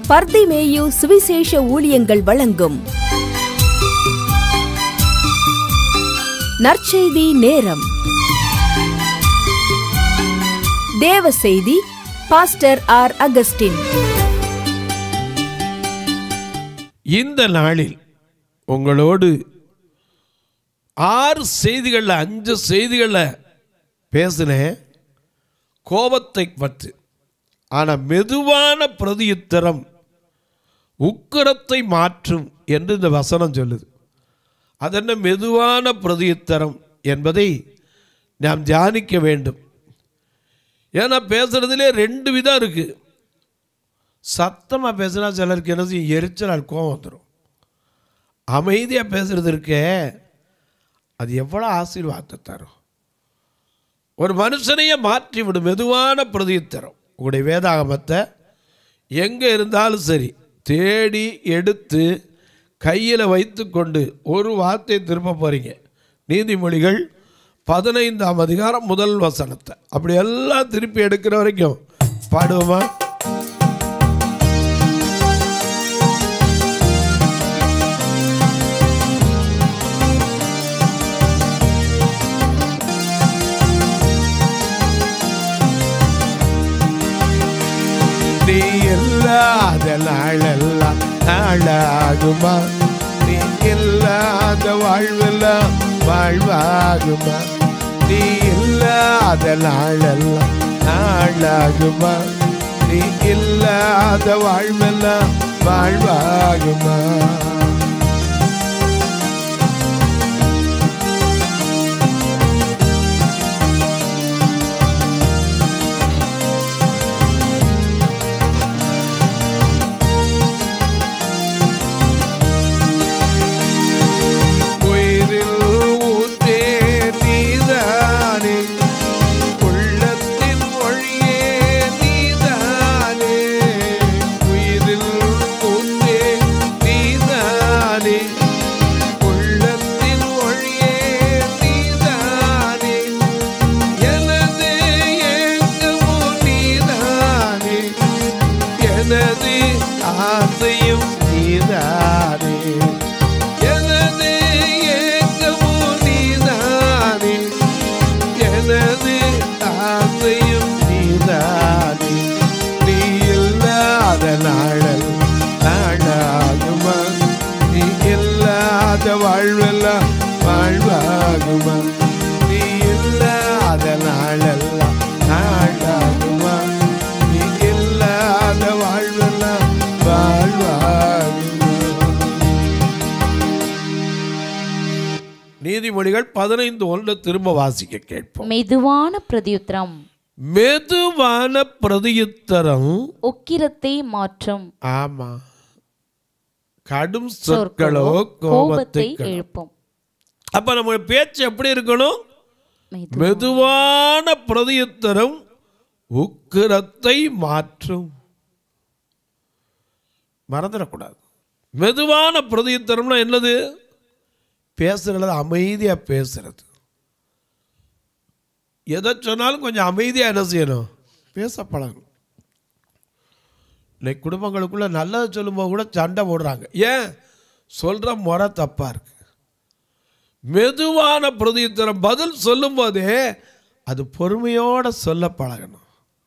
பர்திமேயு சுவிசேஷ ஊழியங்கள் வழங்கும் நற்செய்தி நேரம் தேவ செய்தி பாஸ்டர் ஆர் அகஸ்டின் இந்த நாளில் உங்களோடு ஆறு செய்திகளில் அஞ்சு செய்திகளில் பேசினேன் கோபத்தை பற்றி ஆனால் மெதுவான பிரதியுத்தரம் உக்கிரத்தை மாற்றும் என்று இந்த வசனம் சொல்லுது அதென்ன மெதுவான பிரதியுத்தரம் என்பதை நாம் தியானிக்க வேண்டும் ஏன்னா பேசுறதுலே ரெண்டு விதம் இருக்குது சத்தமாக பேசுனா சிலருக்கு என்ன செய்யும் எரிச்சல் கோவம் வந்துடும் அமைதியாக பேசுறது இருக்கே அது எவ்வளோ ஆசீர்வாதத்தை தரும் ஒரு மனுஷனையே மாற்றி விடும் மெதுவான பிரதியுத்தரம் உங்களுடைய வேதாகமத்தை எங்கே இருந்தாலும் சரி தேடி எடுத்து கையில் வைத்துக்கொண்டு ஒரு வார்த்தை திரும்ப போகிறீங்க நீதிமொழிகள் பதினைந்தாம் அதிகாரம் முதல் வசனத்தை அப்படி எல்லாம் திருப்பி எடுக்கிற வரைக்கும் பாடுவோமா நீ இல்லாத நாளெல்லாம் நாளாகுமா நீ இல்லாத வாழ்வெல்லாம் வாழ்வாகுமா நீ இல்லாத நாளெல்லாம் நாளாகுமா நீ இல்லாத வாழ்வெல்லாம் வாழ்வாகுமா உயிரில் ஊற்றே நீதானே உள்ளத்தின் மொழியே நீதானே உயிரில் ஊற்றே நீதானே உள்ளத்தின் மொழியே நீதானே எனது ஏக்கமோ நீதானே எனது ஆசையும் நீதானே எனது ஏக்கமோ நீதானே எனது ஆசையும் நீதானே நீ இல்லாத நாளல் நாளாகுமா நீ இல்லாத வாழ்வெல்லாம் வாழ்வாகுமா நீ இல்லாத நாளெல்லாம் நாளாகுமா நீ இல்லாத வாழ்வெல்லாம் வாழ்வாகுமா நீதிமொழிகள் பதினைந்து ஒன்று திரும்ப வாசிக்க கேட்போம் மெதுவான பிரதியுத்தரம் மெதுவான பிரதியுத்தரம் உக்கிரத்தை மாற்றும் ஆமா கடும் சொற்களோ கோபத்தை கோபத்தை கெடுக்கும். எழுப்பும் அப்ப நம்ம பேச்சு எப்படி இருக்கணும் மெது- மெதுவான பிரதியுத்தரம் உக்கிரத்தை மாற்றும் மறந்துடக்கூடாது மெதுவான பிரதியுத்தரம்னா என்னது பேசுறது அமைதியாக பேசுறது எதை சொன்னாலும் கொஞ்சம் அமைதியாக என்ன செய்யணும் பேச பழகணும் இன்னைக்கு குடும்பங்களுக்குள்ள நல்லதை சொல்லும்போது கூட சண்டை போடுறாங்க ஏன் சொல்கிற முறை தப்பாக இருக்கு மெதுவான பிரதியுத்தரம் பதில் சொல்லும்போதே அது பொறுமையோட சொல்ல பழகணும்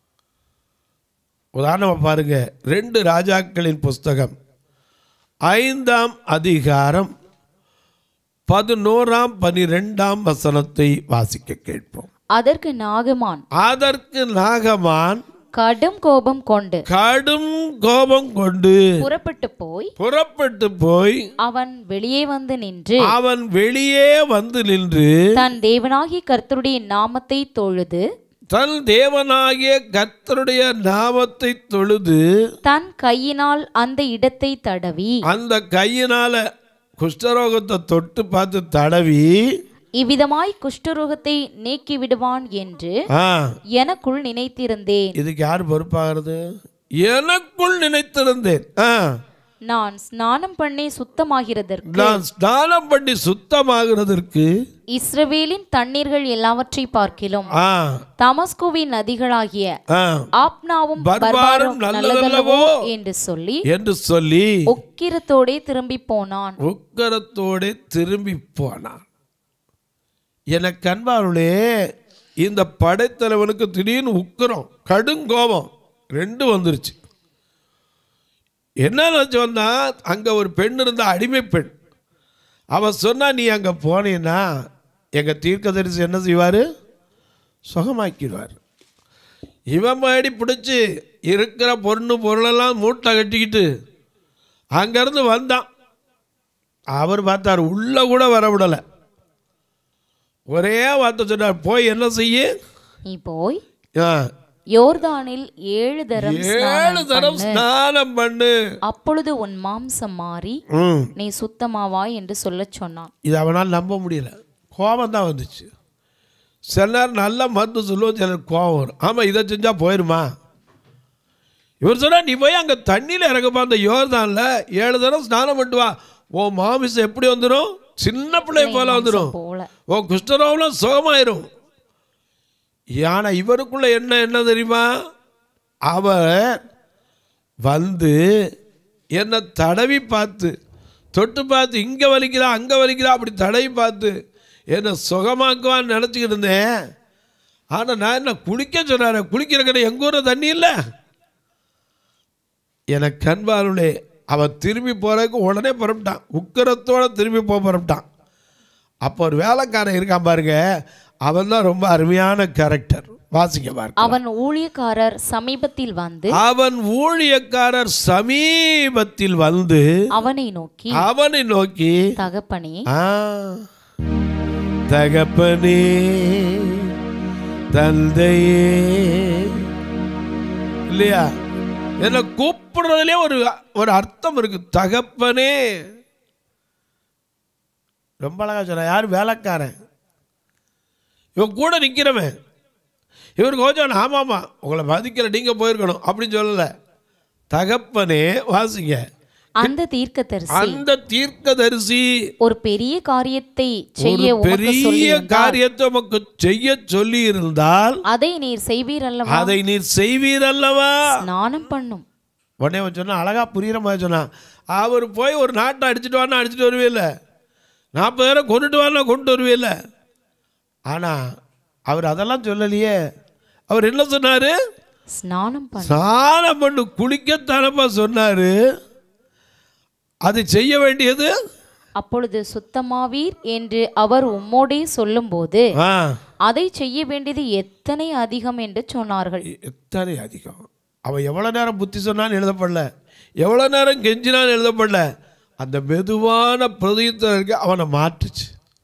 உதாரணமாக பாருங்க ரெண்டு ராஜாக்களின் புஸ்தகம் ஐந்தாம் அதிகாரம் பதினோராம் பனிரெண்டாம் வசனத்தை வாசிக்க கேட்போம் அதற்கு நாகமான் அதற்கு நாகமான் கடும் கோபம் கொண்டு கடும் கோபம் கொண்டு புறப்பட்டு போய் புறப்பட்டு போய் அவன் வெளியே வந்து நின்று அவன் வெளியே வந்து நின்று தன் தேவனாகிய கர்த்தருடைய நாமத்தை தொழுது தன் தேவனாகிய கர்த்தருடைய நாமத்தை தொழுது தன் கையினால் அந்த இடத்தை தடவி அந்த கையினால குஷ்டரோகத்தை தொட்டு பார்த்து தடவி இவ்விதமாய் குஷ்டரோகத்தை நீக்கி விடுவான் என்று ஆ எனக்குள் நினைத்திருந்தேன் இதுக்கு யார் பொறுப்பாகிறது எனக்குள் நினைத்திருந்தேன் ஆ நான் ஸ்நானம் பண்ணி சுத்தமாகிறதற்கு நான் ஸ்நானம் பண்ணி சுத்தமாகிறதற்கு இஸ்ரவேலின் தண்ணீர்கள் எல்லாவற்றை பார்க்கிலும் ஆ தமஸ்குவின் நதிகளாகிய ஆ ஆப்னாவும் பர்பாரும் பர்பாரும் நல்லதல்லவோ நல்லதல்லவோ என்று சொல்லி என்று சொல்லி உக்கிரத்தோடே திரும்பி போனான் உக்கரத்தோடு திரும்பி போனான் எனக்கு அன்பாருளே இந்த படைத்தலைவனுக்கு திடீர்னு உக்கரம் கடுங்கோபம் ரெண்டும் வந்துருச்சு என்ன நினச்சி வந்தா அங்கே ஒரு பெண் இருந்தா அடிமை பெண் அவன் சொன்னா நீ அங்கே போனீன்னா எங்கள் தீர்க்கதரிசி என்ன செய்வார் சுகமாக்கிடுவார் இவன் மாடி பிடிச்சி இருக்கிற பொண்ணு பொருளெல்லாம் மூட்டை கட்டிக்கிட்டு அங்கேருந்து வந்தான் அவர் பார்த்தார் உள்ளே கூட வர விடலை ஒரே வார்த்தை சொன்னார் போய் என்ன செய்ய நீ போய் ஆ, யோர்தானில் ஏழு தரம் ஏழு ஸ்நானம் தரம் பண்ணு. ஸ்நானம் பண்ணு அப்பொழுது உன் மாம்சம் மாறி ம் நீ சுத்தமாவாய் என்று சொல்லச் சொன்னான் இது அவனால் நம்ப முடியல கோபம் தான் வந்துச்சு சில நேரம் நல்ல மருந்து சொல்லுவோம் சிலர் கோபம் வரும் ஆமாம் இதை செஞ்சால் போயிருமா இவர் சொன்னா நீ போய் அங்கே தண்ணியில் இறங்கப்பா அந்த யோர்தானில் ஏழு தரம் ஸ்நானம் பண்ணிட்டு வா ஓ மாமிசம் எப்படி வந்துடும் சின்ன பிள்ளை போல வந்துடும் போல ஓ குஷ்டரோகம்லாம் சுகமாயிரும் ஆனா இவருக்குள்ள என்ன என்ன தெரியுமா அவர் வந்து என்னை தடவி பார்த்து தொட்டு பார்த்து இங்கே வலிக்கிறா அங்கே வலிக்கிறா அப்படி தடவி பார்த்து என்னை சுகமாக்குவான்னு நினச்சிக்கிட்டு இருந்தேன் ஆனால் நான் என்ன குளிக்க சொன்னார் குளிக்கிற கடை எங்கள் ஊரில் தண்ணி இல்லை எனக்கு கண்பாருளே அவன் திரும்பி போகிறதுக்கு உடனே புறப்பட்டான் உக்கரத்தோட திரும்பி போக புறப்பட்டான் அப்போ ஒரு வேலைக்காரன் இருக்கான் பாருங்க அவன் தான் ரொம்ப அருமையான கேரக்டர் வாசிக்க பாருங்க அவன் ஊழியக்காரர் சமீபத்தில் வந்து அவன் ஊழியக்காரர் சமீபத்தில் வந்து அவனை நோக்கி அவனை நோக்கி தகப்பனே ஆ, தகப்பனே தந்தையே இல்லையா என்ன கூப்பிடுறதுலே ஒரு ஒரு அர்த்தம் இருக்கு தகப்பனே ரொம்ப அழகா சொன்ன யார் வேலைக்காரன் இவன் கூட நிற்கிறவன் இவர் கொஞ்சம் ஆமாம்மா உங்களை மதிக்கல நீங்கள் போயிருக்கணும் அப்படின்னு சொல்லலை தகப்பனே வாசிங்க அந்த தீர்க்கதரிசி அந்த தீர்க்கதரிசி ஒரு பெரிய காரியத்தை செய்ய ஒரு உமக்கு பெரிய சொல்லியிருந்தார் காரியத்தை உமக்கு செய்ய சொல்லி இருந்தால் அதை நீர் செய்வீர் அல்லவா அதை நீர் செய்வீர் அல்லவா ஸ்நானம் பண்ணும் உடனே அவன் சொன்னா அழகா புரியுற மாதிரி சொன்னான் அவர் போய் ஒரு நாட்டை அடிச்சுட்டு வானா அடிச்சுட்டு வருவே இல்லை நாற்பது பேரை கொண்டுட்டு வானா கொண்டு வருவே இல்லை ஆனால் அவர் அதெல்லாம் சொல்லலையே அவர் என்ன சொன்னார் ஸ்நானம் பண்ணும் ஸ்நானம் பண்ணு குளிக்கத்தானப்பா சொன்னார் அது செய்ய வேண்டியது அப்பொழுது சுத்தமாவீர் என்று அவர் உம்மோடே சொல்லும்போது ஆ அதை செய்ய வேண்டியது எத்தனை அதிகம் என்று சொன்னார்கள் எத்தனை அதிகம் அவன் எவ்வளோ நேரம் புத்தி சொன்னான்னு எழுதப்படல எவ்வளோ நேரம் கெஞ்சினான்னு எழுதப்படல அந்த மெதுவான பிரதயத்தில் இருக்க அவனை மாற்றுச்சு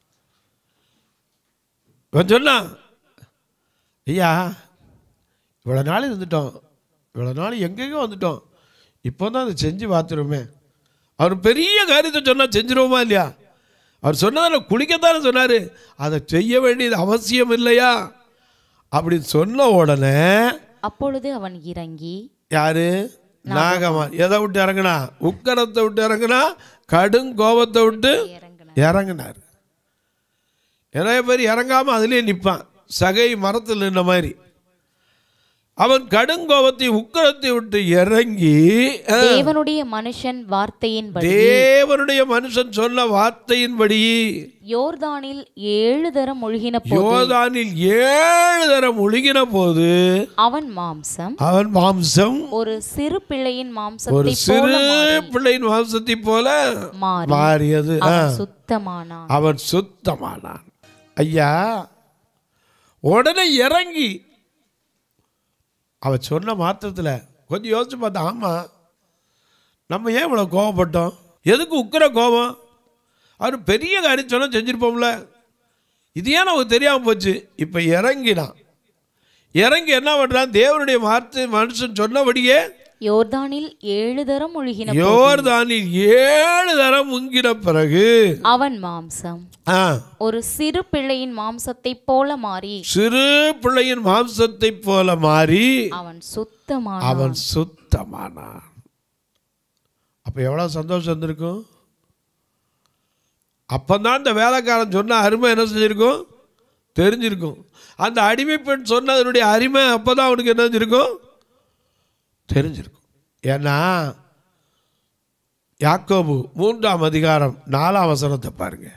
இவன் சொன்னான் ஐயா இவ்வளோ நாள் இருந்துட்டோம் இவ்வளோ நாள் எங்கெங்கோ வந்துட்டோம் இப்போ தான் அதை செஞ்சு பார்த்துருமே அவர் பெரிய காரியத்தை சொன்னால் செஞ்சிருவோமா இல்லையா அவர் சொன்னதில் குளிக்கத்தானே சொன்னார் அதை செய்ய வேண்டியது அவசியம் இல்லையா அப்படின்னு சொன்ன உடனே அப்பொழுது அவன் இறங்கி யாரு நாகமான் எதை விட்டு இறங்குனா உக்கரத்தை விட்டு இறங்குனா கடும் கோபத்தை விட்டு இறங்குனார் நிறைய பேர் இறங்காம அதுலயே நிற்பான் சகை மரத்தில் நின்ன மாதிரி அவன் கடுங்கோபத்தை உக்கரத்தை விட்டு இறங்கி அஹ், தேவனுடைய மனுஷன் வார்த்தையின்படி தேவனுடைய மனுஷன் சொன்ன வார்த்தையின்படி யோர்தானில் ஏழு தரம் முழுகின போது யோதானில் ஏழு தரம் ஒழுகின போது அவன் மாம்சம் அவன் மாம்சம் ஒரு சிறு பிள்ளையின் ஒரு மாம்சத்தை சிறு போல பிள்ளையின் மாம்சத்தை போல மாறி மாறியது ஆ. அவன் சுத்தமானான் அவன் சுத்தமானான் ஐயா உடனே இறங்கி அவன் சொன்ன மாத்திரத்தில் கொஞ்சம் யோசிச்சு பார்த்தா ஆமாம் நம்ம ஏன் இவ்வளோ கோவப்பட்டோம் எதுக்கு உக்கிர கோபம் அவர் பெரிய காரியம் சொன்னால் செஞ்சுருப்போம்ல இது ஏன் நமக்கு தெரியாமல் போச்சு இப்போ இறங்கினான் இறங்கி என்ன பண்ணுறான் தேவனுடைய வார்த்தை மனுஷன் சொன்னபடியே யோர்தானில் ஏழு தரம் முழுகின போது யோர்தானில் ஏழு தரம் முங்கின பிறகு அவன் மாம்சம் ஆ ஒரு சிறு பிள்ளையின் மாம்சத்தை போல மாறி சிறு பிள்ளையின் மாம்சத்தை போல மாறி அவன் சுத்தமான அவன் சுத்தமானான் அப்ப அப்போ எவ்வளோ சந்தோஷம் இருந்திருக்கும் அப்போதான் இந்த வேலைக்காரன் சொன்ன அருமை என்ன செஞ்சிருக்கும் தெரிஞ்சிருக்கும் அந்த அடிமை பெண் சொன்னதனுடைய அருமை அப்போ தான் அவனுக்கு என்ன செஞ்சிருக்கும் தெரிஞ்சிருக்கும் ஏன்னா யாக்கோபு மூன்றாம் அதிகாரம் நாலாம் வசனத்தை பாருங்க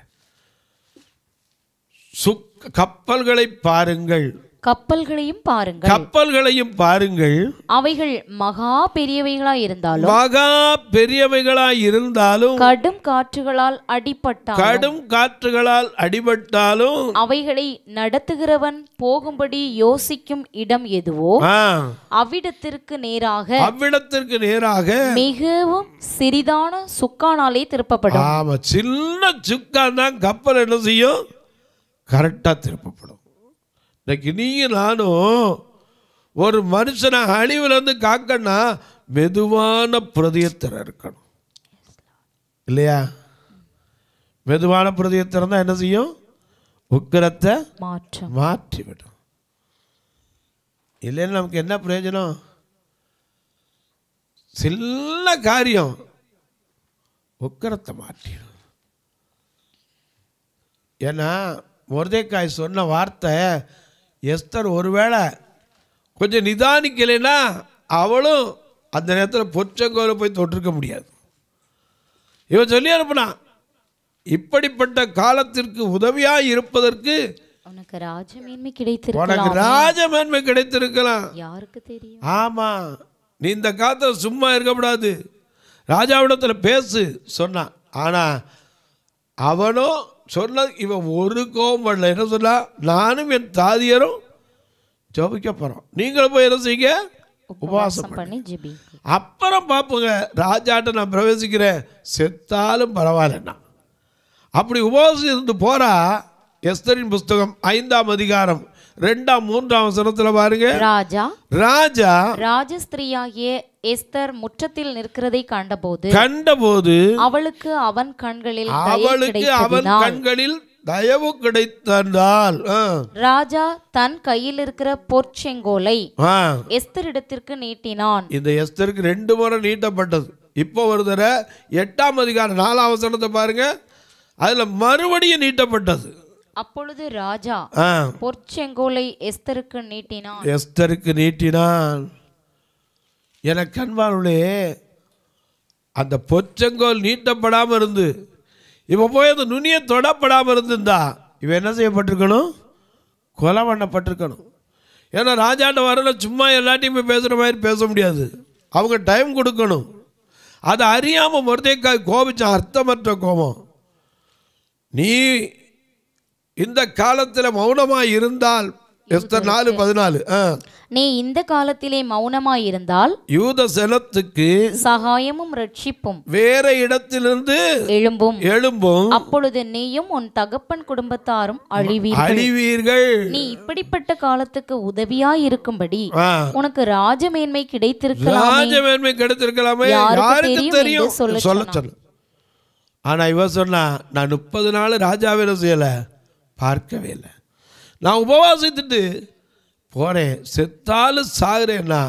சுக் கப்பல்களை பாருங்கள் கப்பல்களையும் பாருங்கள் கப்பல்களையும் பாருங்கள் அவைகள் மகா பெரியவைகளா இருந்தாலும் மகா பெரியவைகளாய் இருந்தாலும் கடும் காற்றுகளால் அடிபட்டால் கடும் காற்றுகளால் அடிபட்டாலும் அவைகளை நடத்துகிறவன் போகும்படி யோசிக்கும் இடம் எதுவோ ஆ, அவ்விடத்திற்கு நேராக அவ்விடத்திற்கு நேராக மிகவும் சிறிதான சுக்கானாலே திருப்பப்படும் ஆமா சின்ன சுக்கான் தான் கப்பல் என்ன செய்யும் கரெக்டாக திருப்பப்படும் இன்னைக்கு நீயும் நானும் ஒரு மனுஷனை அழிவுலேருந்து காக்கன்னா மெதுவான பிரதியத்திரம் இருக்கணும் இல்லையா மெதுவான பிரதியத்திரம் தான் என்ன செய்யும் உக்கிரத்தை மாற்றம் மாற்றிவிடும் இல்லைன்னா நமக்கு என்ன பிரயோஜனம் சின்ன காரியம் உக்கரத்தை மாற்றிடும் ஏன்னா முருதைக்காய் சொன்ன வார்த்தை எஸ்தர் ஒருவேளை கொஞ்சம் நிதானிக்கலைன்னா அவளும் அந்த நேரத்தில் பொச்சங்கோல போய் தொட்டிருக்க முடியாது இவன் சொல்லி அனுப்புனான் இப்படிப்பட்ட காலத்திற்கு உதவியாக இருப்பதற்கு உனக்கு ராஜமேன்மை உனக்கு கிடைத்திருக்கலாம் ராஜமேன்மை கிடைத்திருக்கலாம் யாருக்கு தெரியும் ஆமாம் நீ இந்த காலத்தில் சும்மா இருக்கக்கூடாது ராஜாவிடத்தில் பேசு சொன்னான் ஆனால் அவனும் சொன்ன இவன் ஒரு கோபம் பண்ணல என்ன சொன்னா நானும் என் தாதியரும் ஜபிக்க போகிறோம் நீங்களும் போய் என்ன செய்யுங்க உபவாசம் உபவாசம் பண்ணி ஜெபி அப்புறம் பார்ப்போங்க ராஜாட்ட நான் பிரவேசிக்கிறேன் செத்தாலும் பரவாயில்லண்ணா அப்படி உபவாசம் இருந்து போறா எஸ்தரின் புஸ்தகம் ஐந்தாம் அதிகாரம் ரெண்டாம் மூன்றாம் வசனத்தில் பாருங்க ராஜா ராஜா ராஜஸ்திரியாகிய எஸ்தர் முற்றத்தில் நிற்கிறதை கண்டபோது கண்டபோது அவளுக்கு அவன் கண்களில் தயை அவளுக்கு அவன் கிடைத்ததினால் கண்களில் தயவு கிடைத்ததால் ஆ, ராஜா தன் கையில் இருக்கிற பொற்செங்கோலை ஆ, எஸ்தரிடத்திற்கு நீட்டினான் இந்த எஸ்தருக்கு ரெண்டு முறை நீட்டப்பட்டது இப்போ ஒரு தடவை எட்டாம் அதிகாரம் நாலாம் வசனத்தை பாருங்க அதுல மறுபடியும் நீட்டப்பட்டது அப்பொழுது ராஜா ஆ பொற்செங்கோலை எஸ்தருக்கு நீட்டினான் எஸ்தருக்கு நீட்டினான் எனக்கு அன்பானுளே அந்த பொச்சங்கோல் நீட்டப்படாமல் இருந்து இவன் போய் அந்த நுனியை தொடப்படாமல் இருந்திருந்தா இவன் என்ன செய்யப்பட்டிருக்கணும் கொலை பண்ணப்பட்டிருக்கணும் ஏன்னா ராஜாண்ட வரல சும்மா எல்லாத்தையும் போய் பேசுகிற மாதிரி பேச முடியாது அவங்க டைம் கொடுக்கணும் அதை அறியாமல் மருதைக்காய் கோபிச்சான் அர்த்தமற்ற கோபம் நீ இந்த காலத்தில் மௌனமாக இருந்தால் எஸ்தர் நாலு பதினாலு ஆ நீ இந்த காலத்திலே மௌனமாயிருந்தால் யூத செலத்துக்கு சகாயமும் ரட்சிப்பும் வேற இடத்திலிருந்து எழும்பும் எழும்பும் அப்பொழுது நீயும் உன் தகப்பன் குடும்பத்தாரும் அழிவீர்கள் அழிவீர்கள் நீ இப்படிப்பட்ட காலத்துக்கு உதவியாய் இருக்கும்படி ஆ. உனக்கு ராஜமேன்மை கிடைத்திருக்கலாம் ராஜமேன்மை கிடைத்திருக்கலாமே யாருக்கு யாருக்கு தெரியும் தெரியும் என்று சொல்லச் சொல்ல சொல்ல ஆனா இவ சொன்னா நான் முப்பது நாள் ராஜாவே என்ன செய்யல பார்க்கவே இல்லை நான் உபவாசித்துட்டு போனேன் செத்தாலும் சாகுறேன்னா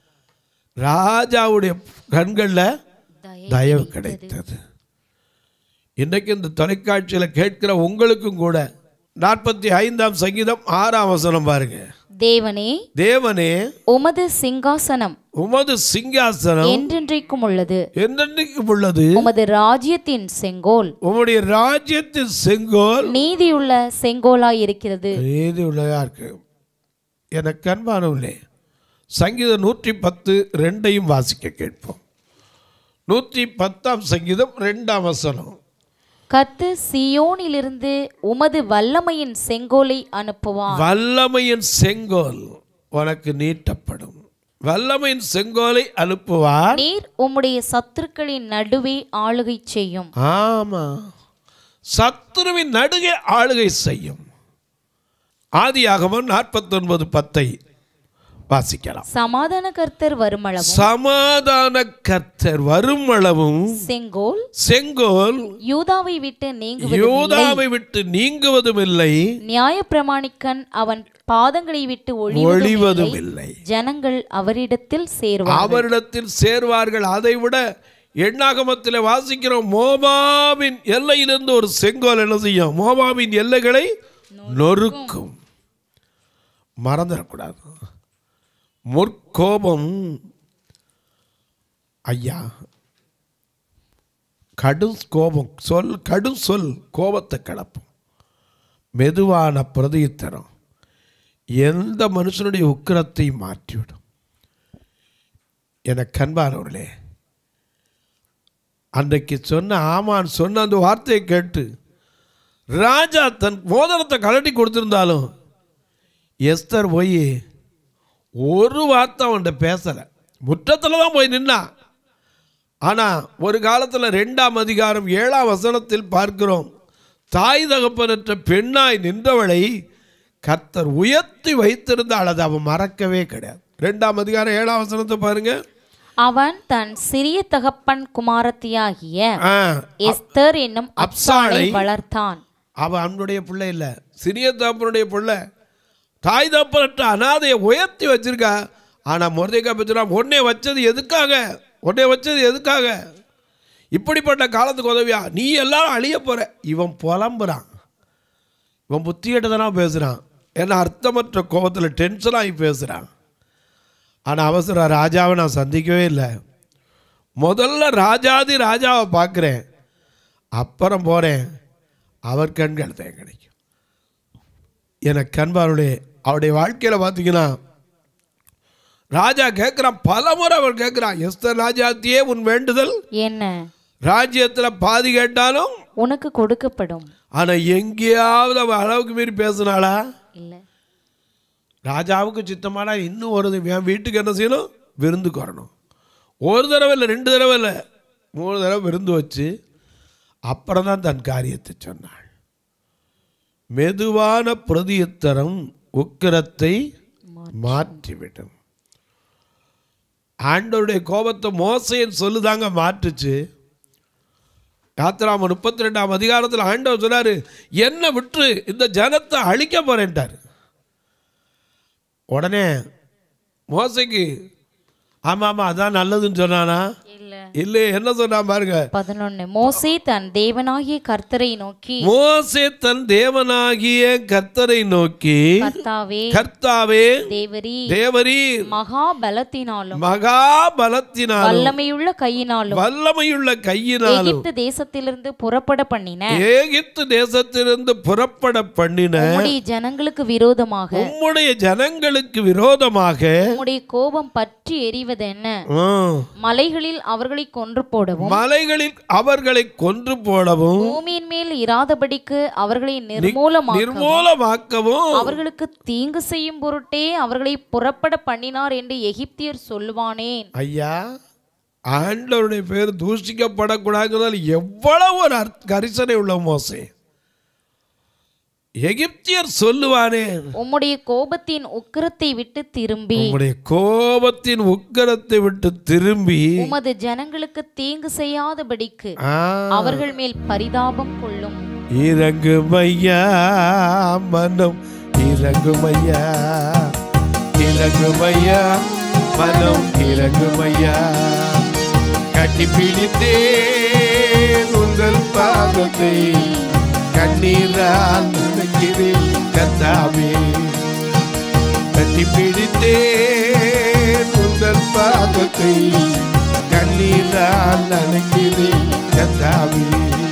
ராஜாவுடைய கண்களில் தயவு கிடைத்தது இன்றைக்கு இந்த தொலைக்காட்சியில் கேட்கிற உங்களுக்கும் கூட நாற்பத்தி ஐந்தாம் சங்கீதம் ஆறாம் வசனம் பாருங்க தேவனே தேவனே உமது சிங்காசனம் உமது சிங்காசனம் என்றென்றைக்கும் உள்ளது என்றென்றைக்கும் உள்ளது உமது ராஜ்யத்தின் செங்கோல் உம்முடைய ராஜ்யத்தின் செங்கோல் நீதியுள்ள செங்கோலாய் இருக்கிறது நீதி உள்ளதா இருக்கு எனக்கு அன்பானவர்களே சங்கீதம் நூற்றி பத்து ரெண்டையும் வாசிக்க கேட்போம் நூற்றி பத்தாம் சங்கீதம் ரெண்டாம் வசனம் கர்த்து சியோனிலிருந்து உமது வல்லமையின் செங்கோலை அனுப்புவார் வல்லமையின் செங்கோல் உனக்கு நீட்டப்படும் வல்லமையின் செங்கோலை அனுப்புவார் நீர் உம்முடைய சத்துருக்களின் நடுவே ஆளுகை செய்யும் ஆமா சத்துருவின் நடுவே ஆளுகை செய்யும் ஆதியாகமம் நாற்பத்தொன்பது பத்தை வாசிக்கலாம் சமாதான கர்த்தர் வருமளவும் சமாதான கர்த்தர் வரும் அளவும் செங்கோல் செங்கோல் யூதாவை விட்டு நீங்குவது யூதாவை விட்டு நீங்குவதும் இல்லை நியாயப்பிரமாணிக்கன் அவன் பாதங்களை விட்டு ஒழிவதும் ஒழிவதும் இல்லை ஜனங்கள் அவரிடத்தில் சேர்வார் அவரிடத்தில் சேர்வார்கள் அதை விட எண்ணாகமத்தில் வாசிக்கிறோம் மோபாவின் எல்லையிலிருந்து ஒரு செங்கோல் என்ன செய்யும் மோபாவின் எல்லைகளை நொறுக்கும் மறந்துடக்கூடாது முற்கோபம் ஐயா கடும் கோபம் சொல் கடும் சொல் கோபத்தை கிளப்பும் மெதுவான பிரதித்தரம் எந்த மனுஷனுடைய உக்கிரத்தை மாற்றிவிடும் என கண்பானவர்களே அன்றைக்கு சொன்ன ஆமான் சொன்ன அந்த வார்த்தையை கேட்டு ராஜா தன் மோதிரத்தை கழட்டி கொடுத்திருந்தாலும் எஸ்தர் போய் ஒரு வார்த்தை அவன்கிட்ட பேசலை முற்றத்தில் தான் போய் நின்னான் ஆனால் ஒரு காலத்தில் ரெண்டாம் அதிகாரம் ஏழாம் வசனத்தில் பார்க்கிறோம் தாய் தகப்பனற்ற பெண்ணாய் நின்றவளை கர்த்தர் உயர்த்தி வைத்திருந்தால் அதை அவன் மறக்கவே கிடையாது ரெண்டாம் அதிகாரம் ஏழாம் வசனத்தை பாருங்க அவன் தன் சிறிய தகப்பன் குமாரத்தியாகிய ஆ, எஸ்தர் என்னும் அப்சாளை அப்சாளை வளர்த்தான் அவன் அவனுடைய பிள்ளை இல்லை சிறிய தகப்பனுடைய பிள்ளை தாய் தகப்பனற்ற அனாதையை உயர்த்தி வச்சிருக்கா ஆனால் முருதைக்கா பற்றினா உன்னை வச்சது எதுக்காக உன்னை வச்சது எதுக்காக இப்படிப்பட்ட காலத்துக்கு உதவியா நீ எல்லாரும் அழிய போற இவன் புலம்புறான் இவன் புத்தியிட்ட தானே பேசுகிறான் ஏன்னா அர்த்தமற்ற கோபத்தில் டென்ஷனாகி பேசுகிறான் ஆனால் அவசர ராஜாவை நான் சந்திக்கவே இல்லை முதல்ல ராஜாதி ராஜாவை பார்க்குறேன் அப்புறம் போகிறேன் அவர் கண்கள் தான் கிடைக்கும் எனக்கு கண்பாருடைய அவருடைய வாழ்க்கையில் பார்த்தீங்கன்னா ராஜா கேட்குறான் பல முறை அவர் கேட்குறான் எஸ்தர் ராஜாத்தியே உன் வேண்டுதல் என்ன ராஜ்யத்தில் பாதி கேட்டாலும் உனக்கு கொடுக்கப்படும் ஆனால் எங்கேயாவது அவள் அளவுக்கு மீறி பேசுனாளா இல்ல ராஜாவுக்கு சித்தமானா இன்னும் ஒரு இது என் வீட்டுக்கு என்ன செய்யணும் விருந்துக்கு வரணும் ஒரு தடவை இல்லை ரெண்டு தடவை இல்லை மூணு தடவை விருந்து வச்சு அப்புறம் தான் தன் காரியத்தை சொன்னாள் மெதுவான பிரதியுத்தரம் உக்கிரத்தை மாற்றிவிடும் ஆண்டவருடைய கோபத்தை மோசைன்னு சொல்லுதாங்க மாற்றுச்சு யாத்திராம முப்பத்தி ரெண்டாம் அதிகாரத்தில் ஆண்டவர் சொன்னாரு என்ன விட்டு இந்த ஜனத்தை அழிக்க போறேன்ட்டார் உடனே மோசைக்கு ஆமாம் ஆமாம் அதான் நல்லதுன்னு சொன்னானா இல்ல இல்லையே என்ன சொன்னான் பாருங்க பதினொன்னு மோசே தன் தேவனாகிய கர்த்தரை நோக்கி மோசே தன் தேவனாகிய கர்த்தரை நோக்கி கர்த்தாவே கர்த்தாவே தேவரி தேவரி மகா பலத்தினாலும் மகா பலத்தினாலும் வல்லமையுள்ள கையினாலும் வல்லமையுள்ள கையினாலும் எகிப்து தேசத்திலிருந்து புறப்பட பண்ணின ஏகிப்து தேசத்திலிருந்து புறப்பட பண்ணின உம்முடைய ஜனங்களுக்கு விரோதமாக உம்முடைய ஜனங்களுக்கு விரோதமாக உம்முடைய கோபம் பற்றி எறிவது என்ன ம், மலைகளில் அவர்களை கொன்று போடவும் மலைகளில் அவர்களை கொன்று போடவும் பூமியின் மேல் இராதபடிக்கு அவர்களை நிர்மூலமாக்கவும் நிர்மூலமாக்கவும் அவர்களுக்கு தீங்கு செய்யும் பொருட்டே அவர்களை புறப்பட பண்ணினார் என்று எகிப்தியர் சொல்லுவானேன் ஐயா ஆண்டவருடைய பேர் தூஷிக்கப்படக்கூடாதுங்கிறதால எவ்வளவு ஒரு அர்த்த- கரிசனை உள்ள மோசே எகிப்தியர் சொல்லுவானே உம்முடைய கோபத்தின் உக்கிரத்தை விட்டு திரும்பி உம்முடைய கோபத்தின் உக்கரத்தை விட்டு திரும்பி உமது ஜனங்களுக்கு தீங்கு செய்யாதபடிக்கு ஆ, அவர்கள் மேல் பரிதாபம் கொள்ளும் இறங்குமையா மனம் இறங்குமையா இறங்குமையா மனம் இறங்குமையா கட்டி பிடித்தேன் உங்கள் பாதத்தை கண்ணீரால் நினைக்கிறேன் கத்தாவே கட்டி பிடித்தேன் உங்கள் பாதத்தை கண்ணீரால் நினைக்கிறேன் கத்தாவே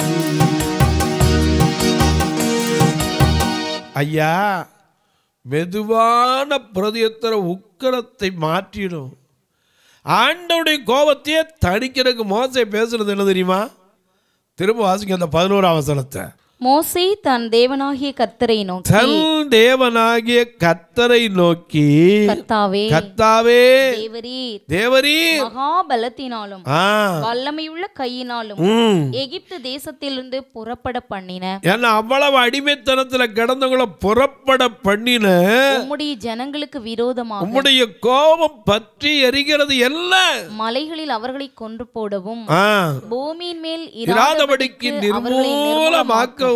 ஐயா மெதுவான பிரதியத்தர உக்கரத்தை மாற்றிடும் ஆண்டவுடைய கோபத்தையே தணிக்கிறதுக்கு மோசை பேசுறது என்ன தெரியுமா திரும்ப வாசிங்க அந்த பதினோராம் வசனத்தை மோசே தன் தேவனாகிய கர்த்தரை நோக்கி தன் தேவனாகிய கர்த்தரை நோக்கி கர்த்தாவே கர்த்தாவே தேவரீர் தேவரீ மகா பலத்தினாலும் ஆ வல்லமையுள்ள கையினாலும் ம் எகிப்து தேசத்திலிருந்து புறப்பட பண்ணின ஏன்னா அவ்வளவு அடிமைத்தனத்துல கிடந்தவங்கள புறப்பட பண்ணின உம்முடைய ஜனங்களுக்கு விரோதமாக உம்முடைய கோபம் பற்றி எரிகிறது என்ன மலைகளில் அவர்களை கொன்று போடவும் ஆ பூமியின் மேல் இராதபடிக்கு இராதபடிக்கு அவர்களை நிர்மூலமாக்கவும் நிர்மூலமாக்கவும்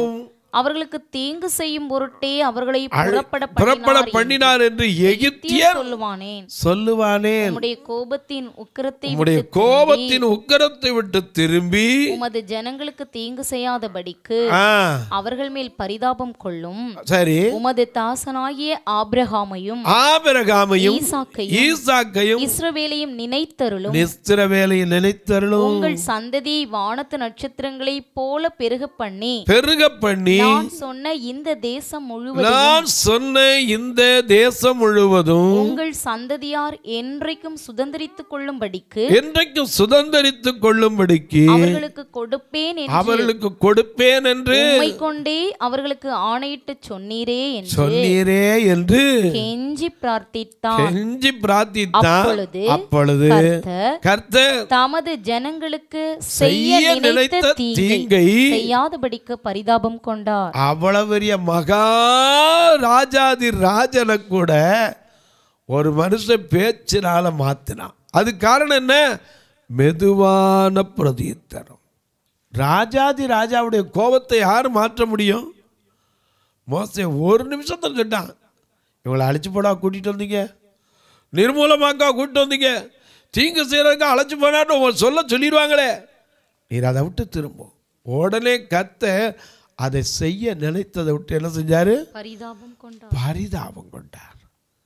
அவர்களுக்கு தீங்கு செய்யும் பொருட்டே அவர்களை அழ- புறப்பட புறப்பட பண்ணினார் பண்ணினார் என்று என்று எகிப்தியர் சொல்லுவானேன் சொல்லுவானேன் உம்முடைய கோபத்தின் உக்கிரத்தை உம்முடைய விட்டு கோபத்தின் உக்கரத்தை விட்டு திரும்பி உமது ஜனங்களுக்கு தீங்கு செய்யாதபடிக்கு ஆ அவர்கள் மேல் பரிதாபம் கொள்ளும் சரி உமது தாசனாகிய ஆபிரகாமையும் ஆபிரகாமையும் ஈசாக்கையும் ஈசாக்கையும் இஸ்ரவேலையும் நினைத்தருளும் நிஸ்திர வேலையை நினைத்தருளும் உங்கள் சந்ததியை வானத்து நட்சத்திரங்களைப் போல பெருக பண்ணி பெருக பண்ணி நான் சொன்ன இந்த தேசம் முழுவதும் நான் சொன்ன இந்த தேசம் முழுவதும் உங்கள் சந்ததியார் என்றைக்கும் சுதந்திரித்துக் கொள்ளும்படிக்கு என்றைக்கும் சுதந்தரித்துக் கொள்ளும்படிக்கு அவர்களுக்கு கொடுப்பேன் என்று அவர்களுக்கு கொடுப்பேன் என்று உம்மை கொண்டே அவர்களுக்கு ஆணையிட்டு சொன்னீரே என்று சொன்னீரே என்று கெஞ்சி பிரார்த்தித்தான் கெஞ்சி பிரார்த்தித்தான் அப்பொழுது அப்பொழுது கர்த்தர் கர்த்தர் தமது ஜனங்களுக்கு செய்ய செய்ய நினைத்த நினைத்த தீங்கை தீங்கை செய்யாதபடிக்கு பரிதாபம் கொண்டார் அவ்வளவு பெரிய மகா ராஜாதி ராஜனை கூட ஒரு மனுஷன் பேச்சினால மாத்தினான் அது காரணம் என்ன மெதுவான பிரதித்தரம் ராஜாதி ராஜாவுடைய கோபத்தை யார் மாற்ற முடியும் மோசே ஒரு நிமிஷத்தில் சொல்லிட்டான் இவங்களை அழைச்சி போடா கூட்டிகிட்டு வந்தீங்க நிர்மூலமாக்கா கூட்டிட்டு வந்தீங்க தீங்கு செய்கிறதுக்கு அழைச்சி போனான்னு உங்க சொல்ல சொல்லிடுவாங்களே நீர் அதை விட்டு திரும்பும் உடனே கத்த அதை செய்ய நினைத்ததை விட்டு என்ன செஞ்சாரு பரிதாபம் கொண்டார் பரிதாபம் கொண்டார்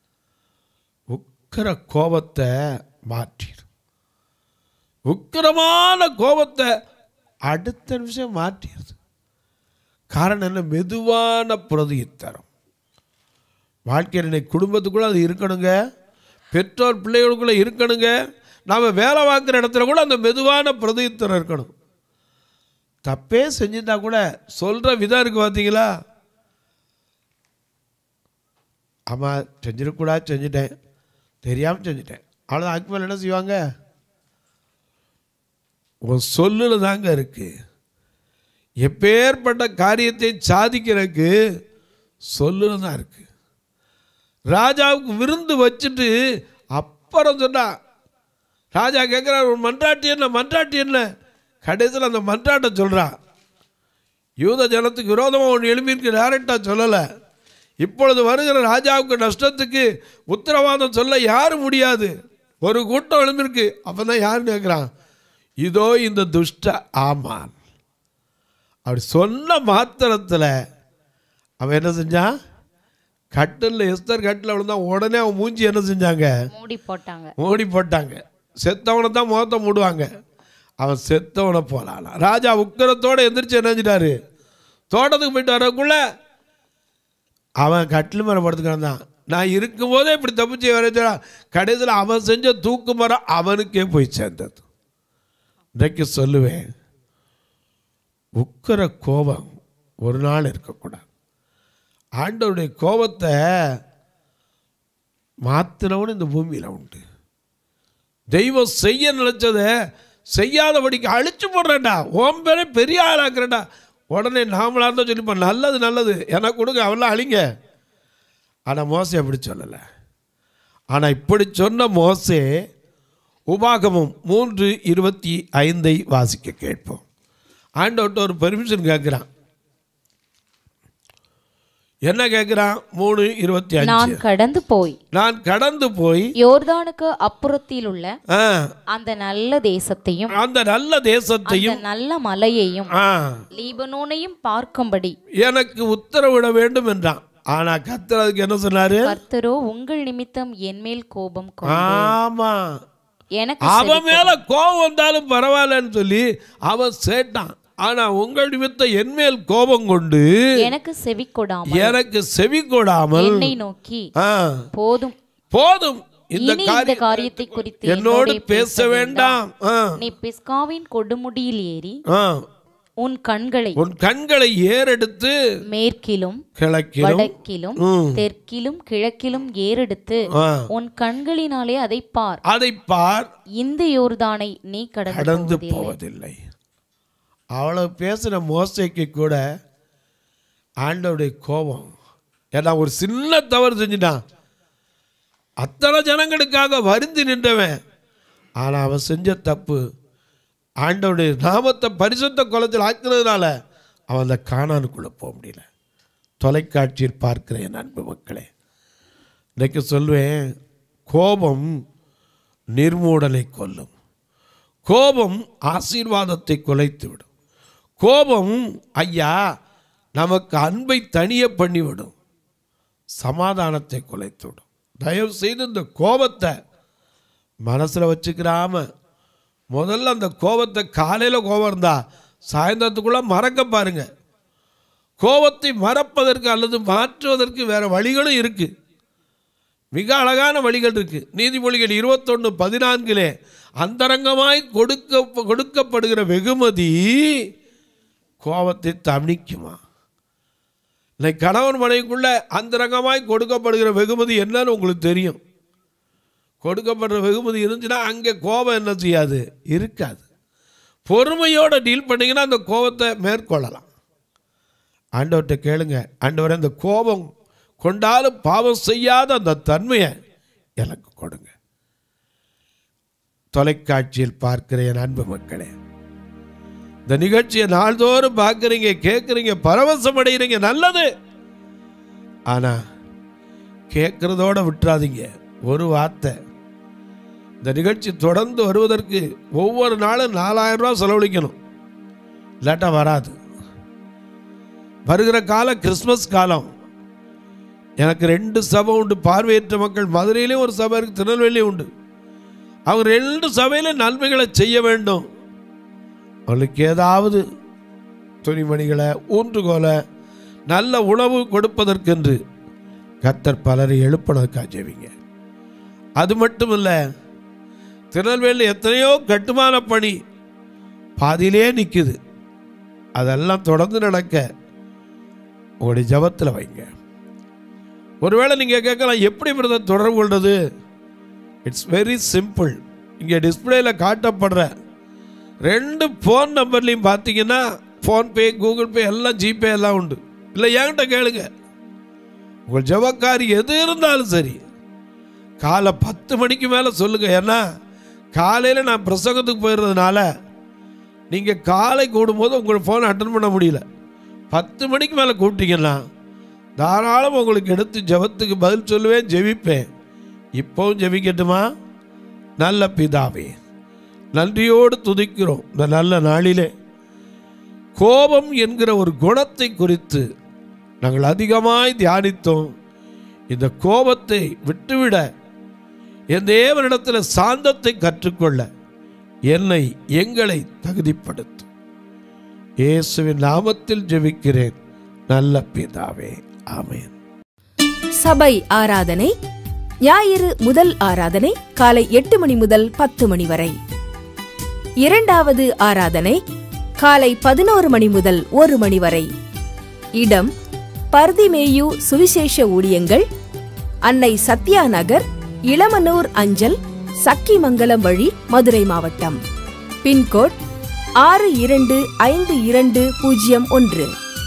உக்கிர கோபத்தை மாற்றிடும் உக்கிரமான கோபத்தை அடுத்த நிமிஷம் மாற்றிடுது காரணம் என்ன மெதுவான பிரதித்தரம் வாழ்க்கையில் இன்னைக்கு குடும்பத்துக்குள்ள அது இருக்கணுங்க பெற்றோர் பிள்ளைகளுக்குள்ள இருக்கணுங்க நாம் வேலை பார்க்குற இடத்துல கூட அந்த மெதுவான பிரதித்தரம் இருக்கணும் தப்பே செஞ்சிருந்தா கூட சொல்கிற விதம் இருக்கு பார்த்தீங்களா ஆமாம் செஞ்சிடக்கூடாது செஞ்சுட்டேன் தெரியாமல் செஞ்சுட்டேன் அவ்வளோதான் அதுக்கு மேலே என்ன செய்வாங்க உன் சொல்லில் தாங்க இருக்கு எப்பேற்பட்ட காரியத்தை சாதிக்கிறதுக்கு சொல்லில் தான் இருக்கு ராஜாவுக்கு விருந்து வச்சுட்டு அப்புறம் சொன்னா ராஜா கேட்குறாரு ஒரு மன்றாட்டி என்ன மன்றாட்டி என்ன கடைசியில் அந்த மன்றாட்டை சொல்கிறான் யூத ஜனத்துக்கு விரோதமாக ஒன்று எழுப்பியிருக்கு டேரெக்டாக சொல்லலை இப்பொழுது வருகிற ராஜாவுக்கு நஷ்டத்துக்கு உத்தரவாதம் சொல்ல யாரும் முடியாது ஒரு கூட்டம் எழும்பியிருக்கு அப்போ தான் யாருன்னு கேட்குறான் இதோ இந்த துஷ்ட ஆமான் அப்படி சொன்ன மாத்திரத்தில் அவன் என்ன செஞ்சான் கட்டில் எஸ்தர் கட்டில் விழுந்தான் உடனே அவன் மூஞ்சி என்ன செஞ்சாங்க மூடி போட்டாங்க ஓடி போட்டாங்க செத்தவனை தான் முகத்தை மூடுவாங்க அவன் செத்தவனை போலானா ராஜா உக்கரத்தோடு எந்திரிச்சு என்ன செஞ்சிட்டாரு தோட்டத்துக்கு போயிட்டு வரக்குள்ள அவன் கட்டில் மேலே படுத்து கிடந்தான் நான் இருக்கும்போதே இப்படி தப்பிச்சு வரைச்சா கடைசியில் அவன் செஞ்ச தூக்கு மரம் அவனுக்கே போய் சேர்ந்தது இன்றைக்கு சொல்லுவேன் உக்கிர கோபம் ஒரு நாள் இருக்கக்கூடாது ஆண்டவருடைய கோபத்தை மாத்தினவன் இந்த பூமியில் உண்டு தெய்வம் செய்ய நினைச்சதை செய்யாதபடிக்கு அழிச்சு போடுறேன்டா ஓம் பேரே பெரிய ஆளாக்குறேன்டா உடனே நாமளா இருந்தால் சொல்லிப்போம் நல்லது நல்லது எனக்கு கொடுங்க அவெல்லாம் அழிங்க ஆனால் மோசே அப்படி சொல்லலை ஆனால் இப்படி சொன்ன மோசே உபாகமம் மூன்று இருபத்தி ஐந்தை வாசிக்க கேட்போம் ஆண்டவர்கிட்ட ஒரு பெர்மிஷன் கேட்குறான் என்ன கேட்குறான் மூணு இருபத்தி நான் அஞ்சு கடந்து போய் நான் கடந்து போய் யோர்தானுக்கு அப்புறத்தில் உள்ள ஆ, அந்த நல்ல தேசத்தையும் அந்த நல்ல தேசத்தையும் அந்த நல்ல மலையையும் ஆ, லீபனோனையும் பார்க்கும்படி எனக்கு உத்தரவிட வேண்டும் என்றான் ஆனா கர்த்தர் அதுக்கு என்ன சொன்னாரு கர்த்தரோ உங்கள் நிமித்தம் என்மேல் கோபம் கொண்டு ஆமா எனக்கு அவன் மேல கோபம் வந்தாலும் பரவாயில்லன்னு சொல்லி அவன் சேட்டான் ஆனா உங்கள் நிமித்தம் என் மேல் கோபம் கொண்டு எனக்கு செவி கொடாமல் எனக்கு செவி கொடாமல் என்னை நோக்கி ஆ, போதும் போதும் இந்த இனி இந்த காரியம் காரியத்தை குறித்து என்னோடு என்னோடே பேச வேண்டாம் ஆ, நீ பிஸ்காவின் கொடுமுடியில் ஏறி ஆ. உன் கண்களை உன் கண்களை ஏறெடுத்து மேற்கிலும் கிழக்கிலும் வடக்கிலும் ம். தெற்கிலும் கிழக்கிலும் ஏறெடுத்து ஆ, உன் கண்களினாலே அதை பார் அதை பார் இந்த யோர்தானை நீ கடந்து கடந்து போவதில்லை. போவதில்லை அவ்வளவு பேசின மோசைக்கு கூட ஆண்டவருடைய கோபம் ஏன்னா ஒரு சின்ன தவறு செஞ்சிட்டான் அத்தனை ஜனங்களுக்காக வருந்தி நின்றவன் ஆனால் அவன் செஞ்ச தப்பு ஆண்டவருடைய நாமத்தை பரிசுத்த குலத்தில் ஆக்கினதுனால அவன் அந்த காணானுக்குள்ளே போக முடியல தொலைக்காட்சியில் பார்க்கிற என் அன்பு மக்களே இன்றைக்கு சொல்வேன் கோபம் நிர்மூடலை கொல்லும் கோபம் ஆசீர்வாதத்தை குலைத்துவிடும் கோபம் ஐயா நமக்கு அன்பை தனிய பண்ணிவிடும் சமாதானத்தை குலைத்துவிடும் தயவு செய்து இந்த கோபத்தை மனசில் வச்சுக்கிறாம முதல்ல அந்த கோபத்தை காலையில் கோபம் இருந்தா சாயந்தரத்துக்குள்ளே மறக்க பாருங்க கோபத்தை மறப்பதற்கு அல்லது மாற்றுவதற்கு வேற வழிகளும் இருக்கு மிக அழகான வழிகள் இருக்கு நீதிமொழிகள் இருபத்தொன்று பதினான்கிலே அந்தரங்கமாய் கொடுக்க கொடுக்கப்படுகிற வெகுமதி கோபத்தை தணிக்குமா இன்னைக்கு கணவன் மனைவிக்குள்ள அந்தரங்கமாய் கொடுக்கப்படுகிற வெகுமதி என்னன்னு உங்களுக்கு தெரியும் கொடுக்கப்படுற வெகுமதி இருந்துச்சுன்னா அங்கே கோபம் என்ன செய்யாது இருக்காது பொறுமையோட டீல் பண்ணீங்கன்னா அந்த கோபத்தை மேற்கொள்ளலாம் ஆண்டவர்கிட்ட கேளுங்க ஆண்டவரே அந்த கோபம் கொண்டாலும் பாவம் செய்யாத அந்த தன்மையை எனக்கு கொடுங்க தொலைக்காட்சியில் பார்க்கிற என் அன்பு மக்களே இந்த நிகழ்ச்சியை நாள்தோறும் பார்க்குறீங்க கேட்குறீங்க பரவசம் அடைகிறீங்க நல்லது ஆனா கேட்குறதோட விட்டுறாதீங்க ஒரு வார்த்தை இந்த நிகழ்ச்சி தொடர்ந்து வருவதற்கு ஒவ்வொரு நாளும் நாலாயிரம் ரூபா செலவழிக்கணும் இல்லாட்டா வராது வருகிற காலம் கிறிஸ்மஸ் காலம் எனக்கு ரெண்டு சபை உண்டு பார்வையற்ற மக்கள் மதுரையிலையும் ஒரு சபை இருக்கு திருநெல்வேலியும் உண்டு அவங்க ரெண்டு சபையில நன்மைகளை செய்ய வேண்டும் அவளுக்கு ஏதாவது துணிமணிகளை ஊன்றுகோலை நல்ல உணவு கொடுப்பதற்கென்று கர்த்தர் பலரை எழுப்பினதுக்காக ஜெபிங்க அது மட்டும் இல்லை திருநெல்வேலியில் எத்தனையோ கட்டுமான பணி பாதியிலே நிற்குது அதெல்லாம் தொடர்ந்து நடக்க உங்களுடைய ஜபத்தில் வைங்க ஒருவேளை நீங்கள் கேட்கலாம் எப்படி பிரதர் தொடர்பு கொள்வது இட்ஸ் வெரி சிம்பிள் இங்கே டிஸ்பிளேல காட்டப்படுற ரெண்டு ஃபோன் நம்பர்லையும் பார்த்தீங்கன்னா ஃபோன்பே கூகுள் பே எல்லாம் ஜிபே எல்லாம் உண்டு இல்லை என்கிட்ட கேளுங்க உங்கள் ஜபக்காரி எது இருந்தாலும் சரி காலை பத்து மணிக்கு மேலே சொல்லுங்க ஏன்னா காலையில் நான் பிரசங்கத்துக்கு போயிடுறதுனால நீங்கள் காலை கூடும்போது உங்கள் ஃபோனை அட்டன் பண்ண முடியல பத்து மணிக்கு மேலே கூப்பிட்டீங்கன்னா தாராளம் உங்களுக்கு எடுத்து ஜெபத்துக்கு பதில் சொல்லுவேன் ஜெபிப்பேன் இப்போவும் ஜெபிக்கட்டுமா நல்ல பிதாவே நன்றியோடு துதிக்கிறோம் இந்த நல்ல நாளிலே கோபம் என்கிற ஒரு குணத்தை குறித்து நாங்கள் அதிகமாய் தியானித்தோம் இந்த கோபத்தை விட்டுவிட என் தேவனிடத்தில் சாந்தத்தை கற்றுக்கொள்ள என்னை எங்களை தகுதிப்படுத்தும் இயேசுவின் நாமத்தில் ஜெபிக்கிறேன் நல்ல பிதாவே ஆமென் சபை ஆராதனை ஞாயிறு முதல் ஆராதனை காலை எட்டு மணி முதல் பத்து மணி வரை இரண்டாவது ஆராதனை காலை பதினோரு மணி முதல் ஒரு மணி வரை இடம் பர்திமேயு சுவிசேஷ ஊழியங்கள் அன்னை சத்யா நகர் இளமனூர் அஞ்சல் சக்கிமங்கலம் வழி மதுரை மாவட்டம் பின்கோட் ஆறு இரண்டு ஐந்து இரண்டு பூஜ்ஜியம் ஒன்று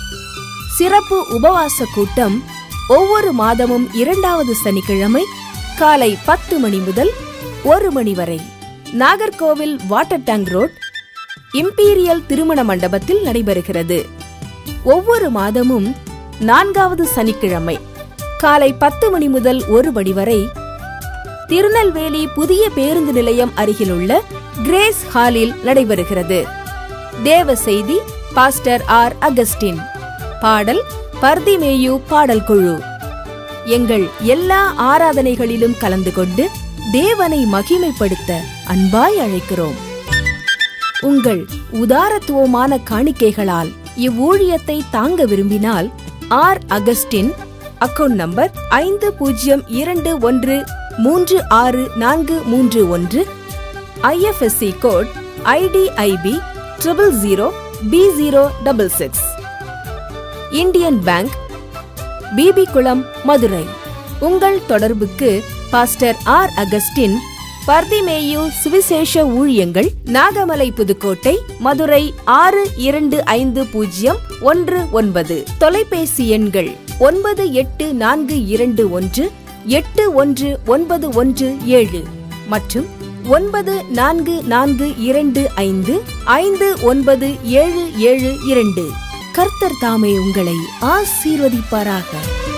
சிறப்பு உபவாச கூட்டம் ஒவ்வொரு மாதமும் இரண்டாவது சனிக்கிழமை காலை பத்து மணி முதல் ஒரு மணி வரை Nagercoil water tank road imperial திருமண மண்டபத்தில் நடைபெறுகிறது ஒவ்வொரு மாதமும் நான்காவது சனிக்கிழமை காலை பத்து மணி முதல் ஒரு மணி வரை திருநெல்வேலி புதிய பேருந்து நிலையம் அருகிலுள்ள கிரேஸ் ஹாலில் நடைபெறுகிறது தேவ செய்தி பாஸ்டர் ஆர் அகஸ்டின் பாடல் பர்திமேயு பாடல் குழு எங்கள் எல்லா ஆராதனைகளிலும் கலந்து கொண்டு தேவனை மகிமைப்படுத்த அன்பாய் அழைக்கிறோம் உங்கள் உதாரத்துவமான காணிக்கைகளால் இவ்வூழியத்தை தாங்க விரும்பினால் ஆர் அகஸ்டின் அக்கவுண்ட் நம்பர் ஐந்து பூஜ்ஜியம் இரண்டு ஒன்று மூன்று ஆறு நான்கு மூன்று ஒன்று IFSC code IDIB triple zero P zero double six Indian bank P P Kulam Madurai உங்கள் தொடர்புக்கு பாஸ்டர் ஆர் அகஸ்டின் பர்திமேயு சுவிசேஷ ஊழியங்கள் நாகமலை புதுக்கோட்டை மதுரை ஆறு இரண்டு ஐந்து பூஜ்ஜியம் ஒன்று ஒன்பது தொலைபேசி எண்கள் ஒன்பது எட்டு நான்கு இரண்டு ஒன்று எட்டு ஒன்று ஒன்பது ஒன்று ஏழு மற்றும் ஒன்பது நான்கு நான்கு இரண்டு ஐந்து ஐந்து ஒன்பது ஏழு ஏழு இரண்டு கர்த்தர் தாமே உங்களை ஆசீர்வதிப்பாராக